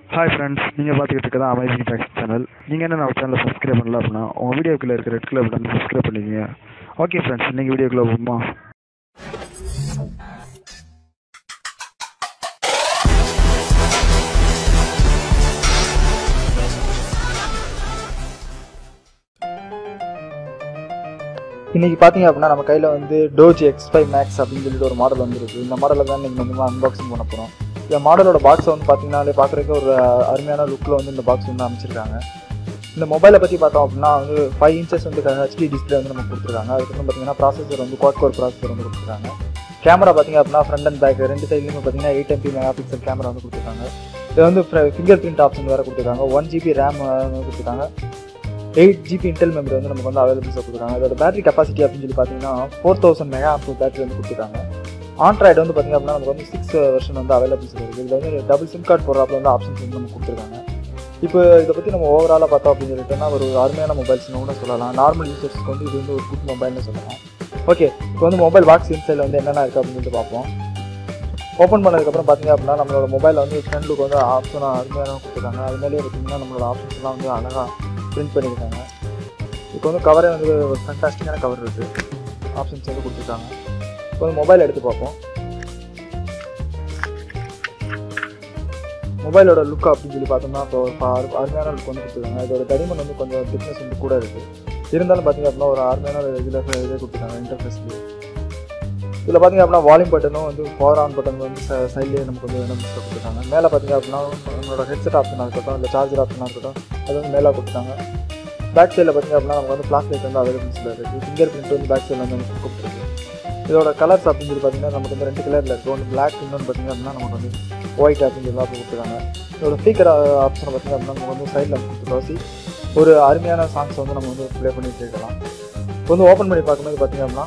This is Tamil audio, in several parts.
ஹாய் ஃப்ரெண்ட்ஸ் நீங்கள் பார்த்துக்கிட்டு இருக்கிறது அமேசிங் ஃபேக்ஸ் சேனல் நீங்கள் என்ன நம்ம சேனலை சப்ஸ்கிரைப் பண்ணல அப்படின்னா உங்கள் வீடியோக்குள்ளே இருக்கிற ரெட் கலர் பட்டன் சப்ஸ்கிரைப் பண்ணிக்கங்க ஓகே ஃப்ரெண்ட்ஸ் இன்றைக்கி வீடியோக்குள்ளே போகுமா இன்னைக்கு பார்த்தீங்க அப்படின்னா நம்ம கையில் வந்து டோஜ் எக்ஸ் ஃபைவ் மேக்ஸ் அப்படின்னு சொல்லிட்டு ஒரு மாடல் வந்துருக்கு இந்த மாடலில் தான் நீங்கள் வந்து அன்பாக்சிங் பண்ண போகிறோம் இந்த மாடலோட பாக்ஸை வந்து பார்த்தீங்கன்னாலே பார்க்குறதுக்கு ஒரு அருமையான லுக்கில் வந்து இந்த பாக்ஸ் வந்து அமைச்சிருக்காங்க இந்த மொபைலை பற்றி பார்த்தோம் அப்படின்னா வந்து ஃபைவ் இன்ச்சஸ் வந்து ஹெச்டி டிஸ்பிளே வந்து நம்ம கொடுத்துருக்காங்க அதுக்கப்புறம் பார்த்தீங்கன்னா ப்ராசஸர் வந்து குவாட் கோர் ப்ராசஸர் வந்து கொடுத்துருக்காங்க கேமரா பார்த்தீங்க அப்படின்னா ஃப்ரண்ட் அண்ட் பேக் ரெண்டு சைட்லையும் பார்த்தீங்கன்னா eight MP megapixel camera வந்து கொடுத்துருக்காங்க இது வந்து ஃபிங்கர் பிரிண்ட் ஆப்ஷன் வேறு கொடுத்துருக்காங்க ஒன் ஜிபி ரேம் வந்து கொடுத்துருக்காங்க எயிட் ஜிபி இன்டெல் மெமரி வந்து நமக்கு வந்து அவைலபிள்ஸாக கொடுக்குறாங்க அதோட பேட்டரி கெப்பாசிட்டி அப்படின்னு சொல்லி பார்த்தீங்கன்னா ஃபோர் தௌசண்ட் மெகா பேட்டரி வந்து கொடுத்துருக்காங்க ஆண்ட்ராய்டு வந்து பார்த்தீங்க அப்படின்னா நமக்கு வந்து சிக்ஸ் வெர்ஷன் வந்து அவைலபிள்ஸ் இருக்குது இதில் வந்து டபுள் சிம் கார்டு போடுறாப்புல வந்து ஆப்ஷன்ஸ் வந்து நமக்கு கொடுத்துருக்காங்க இப்போ இதை பற்றி நம்ம ஓவராலாக பார்த்தோம் அப்படின்னு சொல்லிட்டோம்னா ஒரு அருமையான மொபைல்ஸ்னு கூட சொல்லலாம் நார்மல் யூசர்ஸ்க்கு வந்து இது வந்து ஒரு குட் மொபைல்னு சொல்லலாம் ஓகே இப்போ வந்து மொபைல் பாக்ஸ் இன்சைடில் வந்து என்னென்ன இருக்குது அப்படின்னு சொல்லிட்டு பார்ப்போம் ஓப்பன் பண்ணதுக்கப்புறம் பார்த்தீங்க அப்படின்னா நம்மளோட மொபைலில் வந்து ஃப்ரண்ட் லுக் வந்து ஆப்ஷனாக அருமையாக கொடுத்துருக்காங்க அது மேலேயே பார்த்தீங்கன்னா நம்மளோட ஆப்ஷன்ஸ்லாம் வந்து அழகாக பிரிண்ட் பண்ணியிருக்காங்க இப்போ வந்து கவரே வந்து ஒரு ஃபண்டாஸ்டிக்கான கவர் இருக்குது ஆப்ஷன்ஸ் வந்து கொடுத்துருக்காங்க இப்போ வந்து மொபைல் எடுத்து பார்ப்போம் மொபைலோட லுக் அப்படின்னு சொல்லி பார்த்தோம்னா இப்போ ஒரு அரு- அருமையான லுக் வந்து கொடுத்துருக்காங்க இதோட தடிமன் வந்து கொஞ்சம் திக்னஸ் வந்து கூட இருக்குது இருந்தாலும் பார்த்தீங்க அப்படின்னா ஒரு அருமையான ஒரு இதில் இதே கொடுத்துருக்காங்க இன்டர்ஃபேஸ்லேயே இதில் பார்த்தீங்க அப்படின்னா வால்யூம் பட்டனும் வந்து பவர் ஆன் பட்டன் வந்து சைட்லேயே நமக்கு வந்து நம்ம கொடுத்துருக்காங்க மேலே பார்த்தீங்க அப்படின்னா நம்மளோட ஹெட்செட் ஆப்ஷனாக இருக்கட்டும் இல்லை சார்ஜர் ஆப்ஷனாக இருக்கட்டும் அது வந்து மேலே கொடுத்துருக்காங்க பேக் சைடில் பார்த்தீங்க அப்படின்னா நமக்கு வந்து பிளாஸ்டிக் வந்து அவைலபிள்ஸில் இருக்குது ஃபிங்கர் பிரிண்ட் வந்து பேக் சைடில் வந்து நமக்கு கொடுத்துருக்கு இதோட கலர்ஸ் அப்படின்னு சொல்லி பார்த்தீங்கன்னா நமக்கு வந்து ரெண்டு கலரில் இருக்குது ஒன்று பிளாக் இன்னொன்று பார்த்தீங்க அப்படின்னா நமக்கு வந்து ஒயிட் அப்படின்னு சொல்லி அப்படி கொடுத்துருக்காங்க இதோட ஸ்பீக்கர் ஆப்ஷனை பார்த்தீங்க அப்படின்னா நமக்கு வந்து சைடில் கொடுத்துருவாசி ஒரு அருமையான சாங்ஸ் வந்து நம்ம வந்து ப்ளே பண்ணி கேட்கலாம் இப்போ வந்து ஓப்பன் பண்ணி பார்க்கும்போது பார்த்தீங்க அப்படின்னா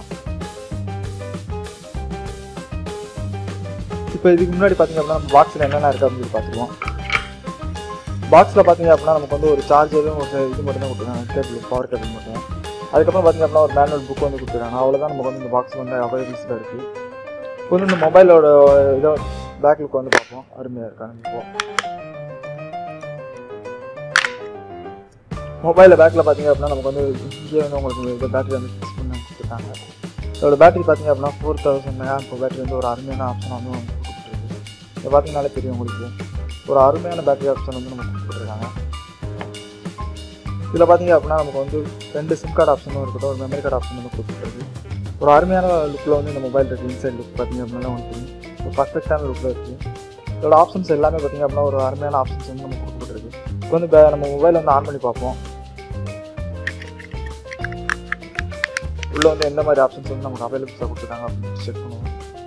இப்போ இதுக்கு முன்னாடி பார்த்தீங்க அப்படின்னா நம்ம பாக்ஸில் என்னென்ன இருக்குது அப்படின்னு சொல்லி பார்த்துருவோம் பாக்ஸில் பார்த்தீங்க அப்படின்னா நமக்கு வந்து ஒரு சார்ஜரும் ஒரு இது மட்டும் தான் கொடுத்துருக்காங்க கேபிள் பவர் கேபிள் மட்டும் அதுக்கப்புறம் பார்த்தீங்க அப்படின்னா ஒரு மேனுவல் புக் வந்து கொடுத்துருக்காங்க அவ்வளோதான் நமக்கு வந்து இந்த பாக்ஸ் வந்து அவைலபிள்ஸில் இருக்குது இப்போ வந்து இந்த மொபைலோட இதை பேக் லுக் வந்து பார்ப்போம் அருமையாக இருக்காங்க இப்போ மொபைலில் பேக்கில் பார்த்தீங்க அப்படின்னா நமக்கு வந்து இங்கே வந்து உங்களுக்கு இது பேட்டரி வந்து ஃபிக்ஸ் பண்ணி கொடுத்துருக்காங்க இதோட பேட்டரி பார்த்தீங்க அப்படின்னா ஃபோர் தௌசண்ட் மெகா பேட்டரி வந்து ஒரு அருமையான ஆப்ஷன் வந்து நமக்கு கொடுத்துருக்கு இதை பார்த்தீங்கனாலே தெரியும் உங்களுக்கு ஒரு அருமையான பேட்டரி ஆப்ஷன் வந்து நமக்கு கொடுத்துருக்காங்க இதில் பார்த்தீங்க அப்படின்னா நமக்கு வந்து ரெண்டு சிம் கார்டு ஆப்ஷனும் இருக்கட்டும் ஒரு மெமரி கார்டு ஆப்ஷன் வந்து கொடுத்துருக்கு ஒரு அருமையான லுக்கில் வந்து இந்த மொபைல் இருக்குது இன்சைட் லுக் பார்த்தீங்க அப்படின்னா உங்களுக்கு தெரியும். ஒரு பர்ஃபெக்டான லுக்கில் இருக்குது இதோட ஆப்ஷன்ஸ் எல்லாமே பார்த்தீங்க அப்படின்னா ஒரு அருமையான ஆப்ஷன்ஸ் வந்து நமக்கு கொடுத்துருக்கு இப்போ வந்து பே- நம்ம மொபைல் வந்து ஆன் பண்ணி பார்ப்போம் உள்ள வந்து எந்த மாதிரி ஆப்ஷன்ஸ் வந்து நமக்கு அவைலபிள்ஸாக கொடுத்துருக்காங்க அப்படின்னு செக் பண்ணுவோம்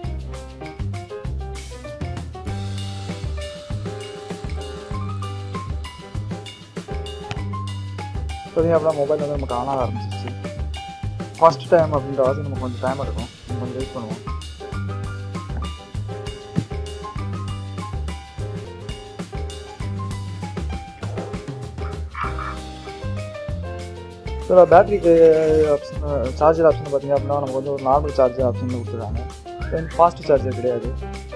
பார்த்தீங்க அப்படின்னா மொபைல் வந்து நமக்கு ஆன் ஆக ஆரம்பிச்சிருச்சு ஃபர்ஸ்ட் டைம் அப்படின்ற வாசி நமக்கு கொஞ்சம் டைம் இருக்கும் நம்ம கொஞ்சம் வெயிட் பண்ணுவோம் இதோட பேட்டரிக்கு ஆப்ஷன் சார்ஜர் ஆப்ஷன் பார்த்தீங்க அப்படின்னா நமக்கு வந்து ஒரு நார்மல் சார்ஜர் ஆப்ஷன் கொடுத்துருக்காங்க தென் ஃபாஸ்ட் சார்ஜர் கிடையாது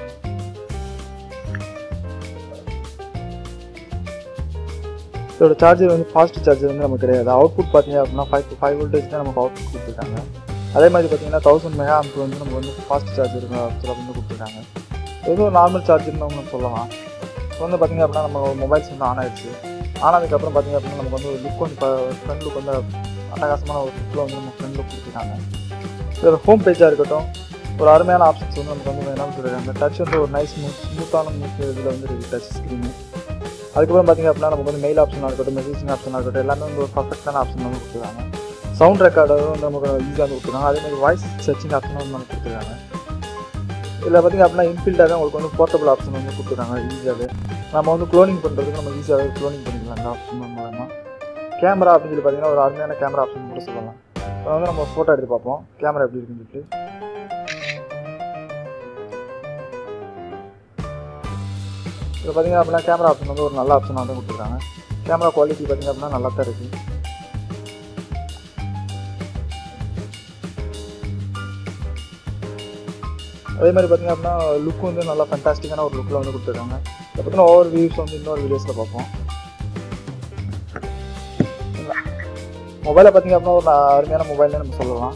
இதோட சார்ஜர் வந்து ஃபாஸ்ட் சார்ஜர் வந்து நமக்கு கிடையாது அவுட்புட் பார்த்தீங்க அப்படின்னா ஃபைவ் ஃபைவ் வோல்டேஜ் தான் நமக்கு அவுட்புட் கொடுத்துருக்காங்க அதே மாதிரி பார்த்தீங்கன்னா தௌசண்ட் மெகா ஆம்ப் வந்து நமக்கு வந்து ஃபாஸ்ட் சார்ஜர் ஆப்ஷன் வந்து கொடுத்துருக்காங்க இது வந்து ஒரு நார்மல் சார்ஜர்னு நம்ம சொல்லலாம் இப்போ வந்து பார்த்தீங்க அப்படின்னா நம்ம மொபைல்ஸ் வந்து ஆன் ஆயிடுச்சு ஆனதுக்கப்புறம் பார்த்தீங்க அப்படின்னா நமக்கு வந்து ஒரு லுக் வந்து இப்போ ஃப்ரண்ட் லுக் வந்து அட்டகாசமான ஒரு லுக்கில் வந்து நம்ம ஃப்ரண்ட் லுக் கொடுத்துருக்காங்க இதோட ஹோம் பேஜாக இருக்கட்டும் ஒரு அருமையான ஆப்ஷன்ஸ் வந்து நமக்கு வந்து என்ன சொல்லியிருக்காங்க டச் வந்து ஒரு நைஸ் ஸ்மூத் ஸ்மூத்தான ஸ்மூத் இதில் வந்து இருக்குது டச் ஸ்க்ரீனு அதுக்கப்புறம் பார்த்தீங்க அப்படின்னா நமக்கு வந்து மெயில் ஆப்ஷனாக இருக்கட்டும் மெசேஜிங் ஆப்ஷனாக இருக்கட்டும் எல்லாமே வந்து ஒரு பர்ஃபெக்டான ஆப்ஷன் வந்து கொடுத்துருக்காங்க சவுண்ட் ரெக்கார்டும் வந்து நமக்கு ஈஸியாக வந்து கொடுத்துருக்காங்க அதே மாதிரி வாய்ஸ் சர்ச்சிங் ஆப்ஷனும் வந்து நமக்கு கொடுத்துருக்காங்க இதில் பார்த்தீங்க அப்படின்னா இன்பில்டாகவே உங்களுக்கு வந்து போர்ட்டபிள் ஆப்ஷன் வந்து கொடுத்துருக்காங்க ஈஸியாகவே நம்ம வந்து க்ளோனிங் பண்ணுறதுக்கு நம்ம ஈஸியாகவே க்ளோனிங் பண்ணிக்கலாம் இந்த ஆப்ஷன் மூலமாக கேமரா அப்படின்னு சொல்லி பார்த்தீங்கன்னா ஒரு அருமையான கேமரா ஆப்ஷன் கூட சொல்லலாம் இப்போ வந்து நம்ம ஃபோட்டோ எடுத்து பார்ப்போம் கேமரா எப்படி இருக்குன்னு சொல்லிட்டு இப்போ பார்த்தீங்க அப்படின்னா கேமரா ஆப்ஷன் வந்து ஒரு நல்ல ஆப்ஷனாக வந்து கொடுத்துருக்காங்க கேமரா குவாலிட்டி பார்த்தீங்க அப்படின்னா நல்லா தான் இருக்குது அதே மாதிரி பார்த்தீங்க அப்படின்னா லுக் வந்து நல்லா ஃபண்டாஸ்டிக்கான ஒரு லுக்கில் வந்து கொடுத்துருக்காங்க இதை பற்றின ஓவர் வியூஸ் வந்து இன்னொரு வீடியோஸில் பார்ப்போம் மொபைலை பார்த்தீங்க அப்படின்னா ஒரு அருமையான மொபைல்னு நம்ம சொல்லலாம்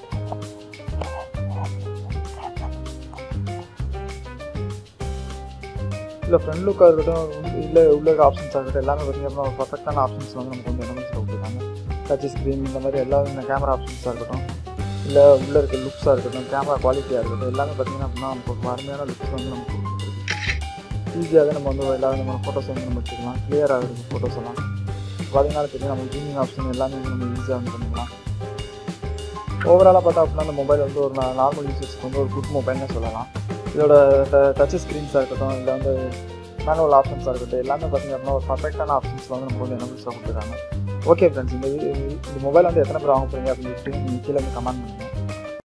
இல்லை ஃப்ரண்ட் லுக்காக இருக்கட்டும் இல்லை உள்ள இருக்க ஆப்ஷன்ஸாக இருக்கட்டும் எல்லாமே பார்த்தீங்க அப்படின்னா ஒரு பர்ஃபெக்டான ஆப்ஷன்ஸ் வந்து நமக்கு வந்து என்ன கொடுத்துருக்காங்க டச் ஸ்க்ரீன் இந்த மாதிரி எல்லா கேமரா ஆப்ஷன்ஸாக இருக்கட்டும் இல்லை உள்ளே இருக்க லுக்ஸாக இருக்கட்டும் கேமரா குவாலிட்டியாக இருக்கட்டும் எல்லாமே பார்த்தீங்கன்னா அப்படின்னா நமக்கு ஒரு அருமையான லுக்ஸ் வந்து நமக்கு கொடுத்துருக்கு ஈஸியாக நம்ம வந்து எல்லா விதமான ஃபோட்டோஸ் வந்து நம்ம எடுத்துக்கலாம் கிளியராக இருக்கும் ஃபோட்டோஸ் எல்லாம் பார்த்தீங்கன்னா தெரியும் நம்ம ஜூமிங் ஆப்ஷன் எல்லாமே வந்து நம்ம ஈஸியாக வந்து பண்ணிக்கலாம் ஓவராலாக பார்த்தா அப்படின்னா அந்த மொபைல் வந்து ஒரு நார்மல் யூசர்ஸ்க்கு வந்து ஒரு குட் மொபைல்னு சொல்லலாம் இதோட டச் ஸ்க்ரீன்ஸாக இருக்கட்டும் இல்லை வந்து மேனுவல் ஆப்ஷன்ஸாக இருக்கட்டும் எல்லாமே பார்த்தீங்க அப்படின்னா ஒரு பர்ஃபெக்டான ஆப்ஷன்ஸ் வந்து நமக்கு வந்து என்ன கொடுத்துருக்காங்க ஓகே ஃப்ரெண்ட்ஸ் இந்த இந்த மொபைல் வந்து எத்தனை பேர் வாங்க போகிறீங்க அப்படின்னு சொல்லிட்டு நீங்கள் கீழே வந்து கமெண்ட் பண்ணுங்கள்